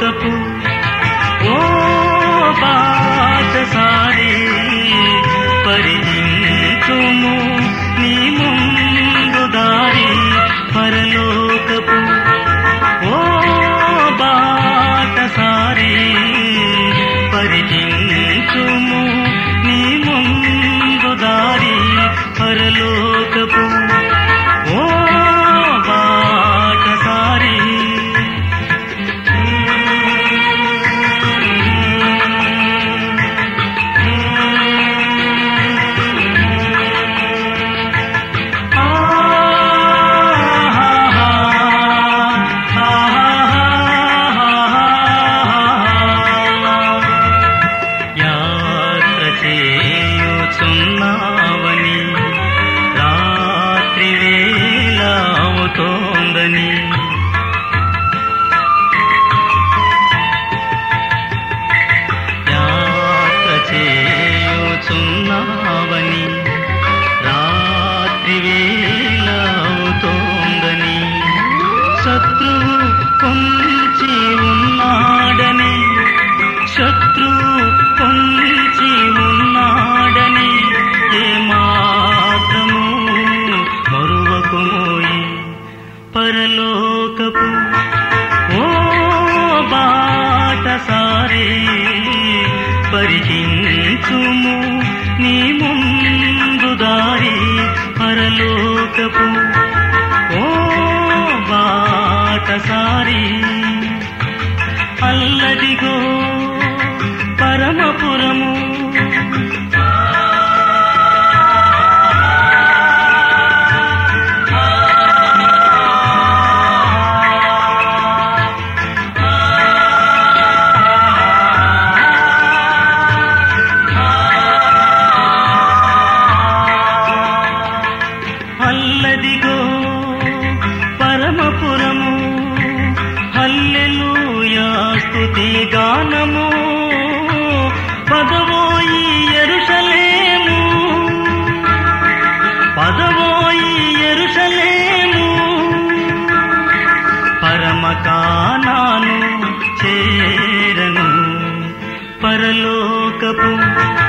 పరలోకపు ఓ బాటసారి పరిచించుము నీ ముందు దారి పరలోకపు ఓ బాటసారి పరిచించుము నీ ముందు దారి పరలోకపు ఓ బాటసారి యాత్ర చేయుచున్నావని రాత్రి వేళ అవుతోందని యాత్ర చేయుచున్నావని రాత్రి వేళ అవుతోందని శత్రువు పొంచి ఉన్నాడని శత్రువు పొంచి ఉన్నాడని ఏ మాత్రము మరువకుమోయి పరలోకపు ఓ బాటసారి పరిచించుము నీ ముందు దారి పరలోకపు ఓ బాటసారి అల్లదిగో పరమపురము అల్లదిగో పరమపురము హల్లెలూయా స్తుతి గానము పదవోయి ఎరుషలేము పదవోయి ఎరుషలేము పరమకానాను చేరను పరలోకపు